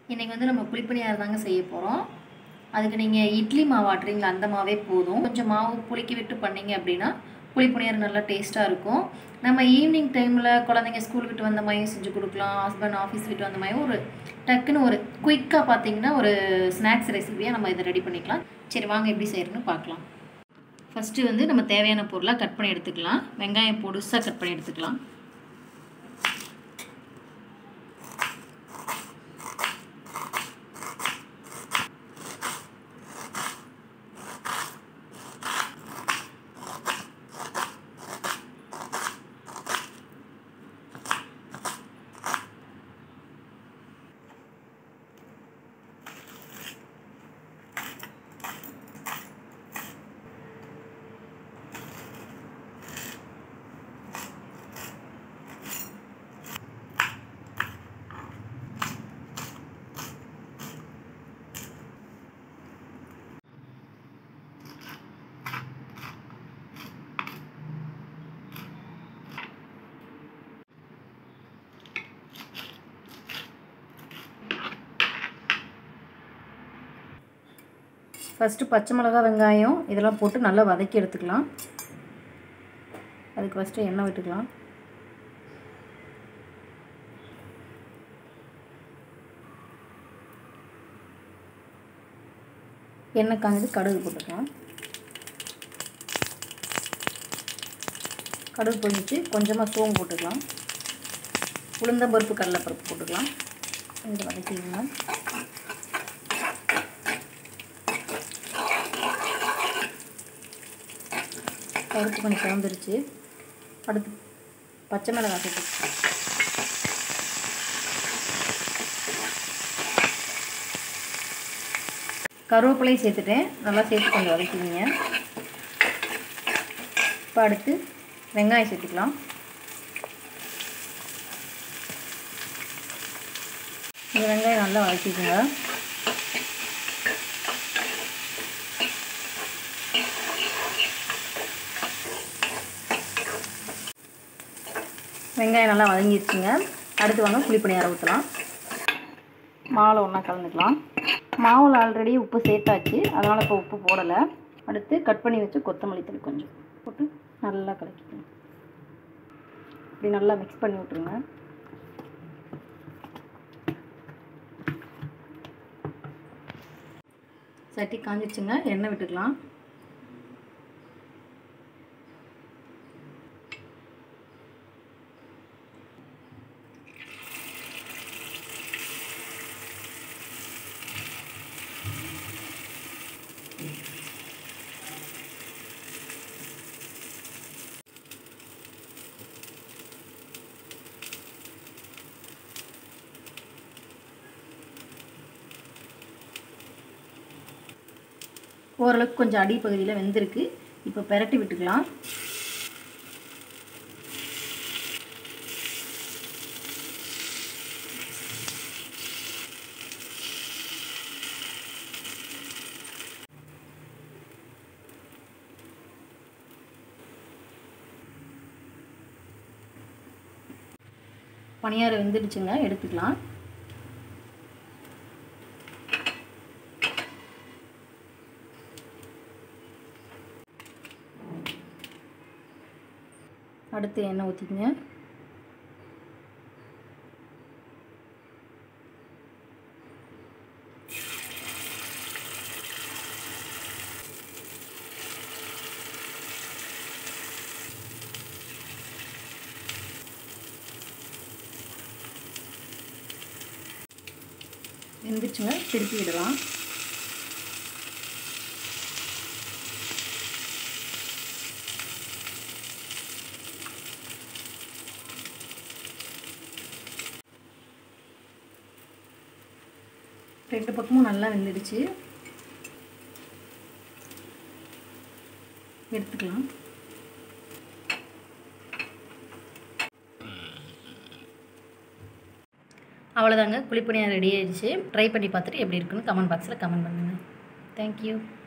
இன்றைக்கி வந்து நம்ம குழிப்பணியாரம் தாங்க செய்ய போகிறோம் அதுக்கு நீங்கள் இட்லி மாவு ஆட்டுறீங்களா அந்த மாவே போதும் கொஞ்சம் மாவு புளிக்க விட்டு பண்ணீங்க அப்படின்னா குழிப்பணியாரம் நல்லா டேஸ்ட்டாக இருக்கும் நம்ம ஈவினிங் டைமில் குழந்தைங்க ஸ்கூல் விட்டு வந்த மாதிரியும் செஞ்சு கொடுக்கலாம் ஹஸ்பண்ட் ஆஃபீஸ் விட்டு வந்த மாதிரியும் ஒரு டக்குன்னு ஒரு குயிக்காக பார்த்தீங்கன்னா ஒரு ஸ்நாக்ஸ் ரெசிபியாக நம்ம இதை ரெடி பண்ணிக்கலாம் சரி வாங்க எப்படி செய்யறதுன்னு பார்க்கலாம் ஃபஸ்ட்டு வந்து நம்ம தேவையான பொருளாக கட் பண்ணி எடுத்துக்கலாம் வெங்காயம் பொடுசாக கட் பண்ணி எடுத்துக்கலாம் ஃபஸ்ட்டு பச்சை மிளகா வெங்காயம் இதெல்லாம் போட்டு நல்லா வதக்கி எடுத்துக்கலாம் அதுக்கு ஃபஸ்ட்டு எண்ணெய் விட்டுக்கலாம் எண்ணெய் காஞ்சது கடுகு போட்டுக்கலாம் கடுகு பொரிச்சு கொஞ்சமாக சோம்பு போட்டுக்கலாம் உளுந்தம்பருப்பு கடலைப்பருப்பு போட்டுக்கலாம் இது வதக்கிக்கலாம் பருப்பு கொஞ்சம் சிவந்துருச்சு அடுத்து பச்சை மிளகாய் சேர்த்து கருவேப்பிலையும் சேர்த்துட்டேன் நல்லா சேர்த்து கொஞ்சம் வதக்கிங்க இப்போ அடுத்து வெங்காயம் சேர்த்துக்கலாம் இந்த வெங்காயம் நல்லா வதக்கிக்கோங்க வெங்காயம் நல்லா வதங்கிடுச்சுங்க அடுத்து வாங்க புளிப்பணியாரம் ஊற்றலாம் மாவில் ஒன்றா கலந்துக்கலாம் மாவில் ஆல்ரெடி உப்பு சேர்த்தாச்சு அதனால் இப்போ உப்பு போடலை அடுத்து கட் பண்ணி வச்சு கொத்தமல்லி தூள் கொஞ்சம் போட்டு நல்லா கலக்கிக்கணும் இப்படி நல்லா மிக்ஸ் பண்ணி விட்ருங்க சட்டி காஞ்சிடுச்சுங்க எண்ணெய் விட்டுக்கலாம் ஓரளவுக்கு கொஞ்சம் அடிப்பகுதியில் வெந்திருக்கு இப்போ பெரட்டி விட்டுக்கலாம் பணியாரம் வெந்துடுச்சுங்க எடுத்துக்கலாம் அடுத்து எண்ணெய் ஊற்றிக்கங்க வெந்துச்சுங்க திருப்பி விடலாம் ரெண்டு பக்கமும் நல்லா வெந்துடுச்சு எடுத்துக்கலாம் அவ்வளோதாங்க குழிப்பணியாக ரெடி ஆயிடுச்சு ட்ரை பண்ணி பார்த்துட்டு எப்படி இருக்குன்னு கமெண்ட் பாக்ஸில் கமெண்ட் பண்ணுங்கள் தேங்க்யூ